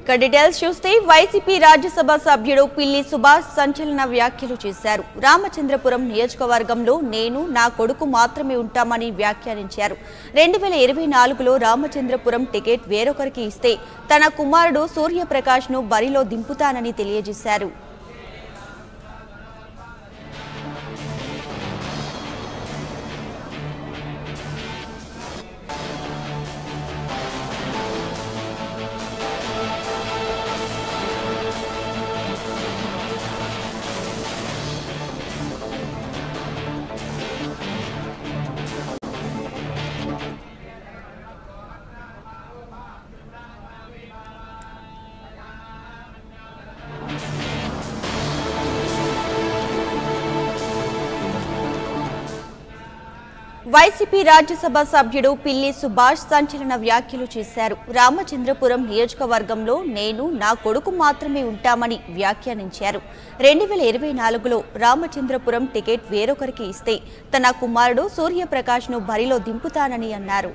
ఇక డీటెయిల్స్ చూస్తే వైసీపీ రాజ్యసభ సభ్యుడు పిల్లి సుభాష్ సంచలన వ్యాఖ్యలు చేశారు రామచంద్రపురం నియోజకవర్గంలో నేను నా కొడుకు మాత్రమే ఉంటామని వ్యాఖ్యానించారు రెండు వేల ఇరవై నాలుగులో రామచంద్రపురం టికెట్ వేరొకరికి ఇస్తే తన కుమారుడు సూర్యప్రకాష్ ను బరిలో దింపుతానని తెలియజేశారు వైసీపీ రాజ్యసభ సభ్యుడు పిల్లి సుభాష్ సంచలన వ్యాఖ్యలు చేశారు రామచంద్రపురం నియోజకవర్గంలో నేను నా కొడుకు మాత్రమే ఉంటామని వ్యాఖ్యానించారు రెండు వేల ఇరవై నాలుగులో రామచంద్రపురం టికెట్ వేరొకరికి ఇస్తే తన కుమారుడు సూర్యప్రకాష్ ను బరిలో దింపుతానని అన్నారు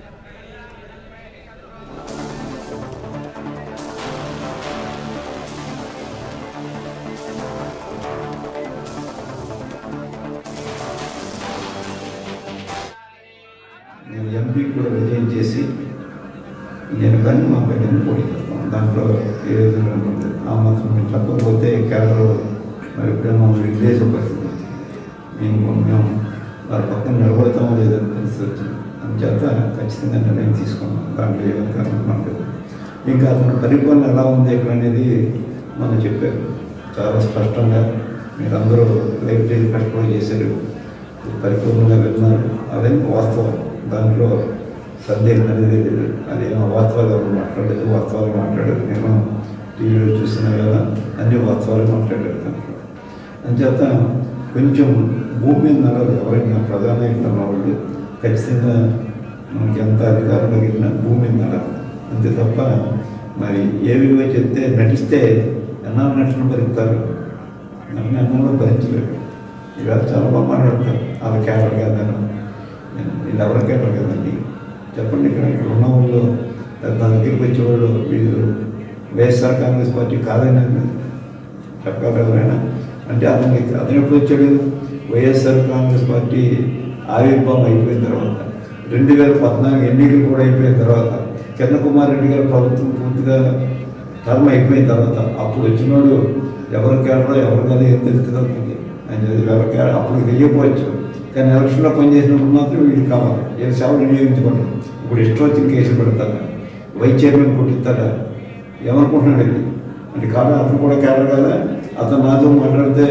నేను ఎంపీ కూడా విజయం చేసి నేను కానీ మా బిడ్డని పోటీ చేస్తాను దాంట్లో ఏ విధంగా ఉంటుంది ఆ మాత్రం మేము చెప్పకపోతే కేరళ మరి ఎప్పుడైనా మమ్మల్ని విదేశ పరిస్థితి వచ్చింది. మేము మేము వారి పక్కన నిలబడతామో లేదని పరిస్థితి వచ్చింది అందుచేత ఖచ్చితంగా నిర్ణయం తీసుకున్నాం దాంట్లో ఏ విధంగా మనకు ఇంకా అతని పరిపాలన ఎలా ఉంది ఇక్కడ అనేది మనం చెప్పారు చాలా స్పష్టంగా మీరందరూ లైఫ్ టెలికాస్ట్ కూడా చేశారు పరిపూర్ణంగా విన్నారు అదేం వాస్తవం దాంట్లో సందేహం అనేది లేదు అదేమో వాస్తవాలు ఎవరు మాట్లాడలేదు వాస్తవాలు మాట్లాడలేదు నేను టీవీలో చూసినా కదా అన్ని వాస్తవాలు మాట్లాడారు దాంట్లో అంచేత కొంచెం భూమి మీద నడవదు ఎవరైనా ప్రధాన ఉన్న వాళ్ళు ఖచ్చితంగా మనకి ఎంత అధికారం కలిగినా భూమి మీద నడవదు అంతే తప్ప మరి ఏ విలువ చెప్తే నటిస్తే ఎన్నాళ్ళు నటన భరిస్తారు నన్ను ఎన్నో భరించలేరు ఇవాళ చాలా బాగా మాట్లాడతారు వాళ్ళ క్యాడర్ కాదని వీళ్ళు ఎవరి క్యాడర్ కదండి చెప్పండి ఇక్కడ ఇక్కడ ఉన్న వాళ్ళు నా దగ్గరికి వచ్చేవాళ్ళు వీళ్ళు వైఎస్ఆర్ కాంగ్రెస్ పార్టీ కాదని చెప్పగలరు ఎవరైనా అంటే అతను అతను ఎప్పుడు వచ్చాడు వైఎస్ఆర్ కాంగ్రెస్ పార్టీ ఆవిర్భావం అయిపోయిన తర్వాత రెండు వేల పద్నాలుగు ఎన్నికలు కూడా అయిపోయిన తర్వాత కిరణ్ కుమార్ రెడ్డి గారు ప్రభుత్వం పూర్తిగా టర్మ్ అయిపోయిన తర్వాత అప్పుడు వచ్చినోడు ఎవరి కేడరో ఎవరి కదా ఏం తెలుస్తుంది అతనికి ఆయన ఎవరి కేడర్ అప్పుడు తెలియకపోవచ్చు కానీ ఎలక్షన్లో పనిచేసినప్పుడు మాత్రం వీళ్ళు కావాలి ఏ సేవలు వినియోగించబడరు ఇప్పుడు ఇష్టం వచ్చిన కేసులు పెడతారా వైస్ చైర్మన్ కొట్టిస్తారా ఏమనుకుంటున్నాడు ఇది అంటే కాదా అతను కూడా కేడర్ కదా అతను నాతో మాట్లాడితే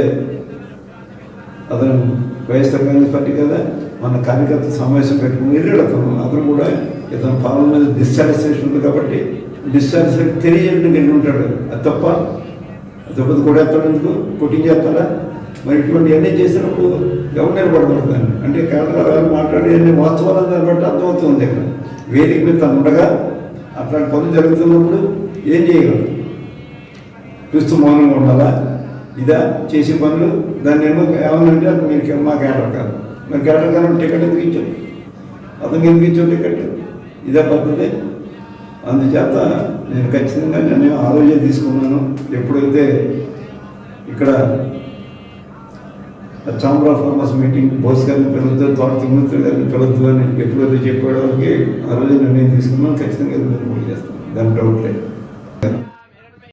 అతను వైఎస్ఆర్ కాంగ్రెస్ పార్టీ కదా మన కార్యకర్త సమావేశం పెట్టుకుని వెళ్ళాడు అతను అతను కూడా ఇతను పాలన మీద డిస్సాటిస్ఫాక్షన్ ఉంది కాబట్టి డిస్సాటిస్ఫాక్షన్ తెలియజేయడానికి వెళ్ళి ఉంటాడు అది తప్ప అది తప్పది కొడేస్తాడు ఎందుకు కొట్టించేస్తాడా మరి ఇటువంటి అన్నీ చేసినప్పుడు ఎవరు నిలబడతాడు దాన్ని అంటే కేరళ మాట్లాడి అన్ని వాస్తవాలు దాన్ని బట్టి అర్థమవుతుంది ఇక్కడ వేదిక మీద తను ఉండగా అట్లాంటి పనులు జరుగుతున్నప్పుడు ఏం చేయగలరు చూస్తూ మౌనంగా ఉండాలా ఇదా చేసే పనులు దాన్ని ఏమో ఏమనంటే అది మీరు మా కేటర్ కాదు మరి కేటర్ కాదు టికెట్ ఎందుకు ఇచ్చారు అతనికి ఎందుకు ఇచ్చావు టికెట్ ఇదే పద్ధతి అందుచేత నేను ఖచ్చితంగా నేను ఆలోచన తీసుకున్నాను ఎప్పుడైతే ఇక్కడ chamber of commerce meeting Bose గారిని పిలవద్దు తోట తిమ్మూర్తి గారిని పిలవద్దు అని ఎప్పుడైతే చెప్పే వాళ్ళకి ఆ రోజు నిర్ణయం తీసుకున్నాను ఖచ్చితంగా ఎదురు చేస్తాను దాని డౌట్ లేదు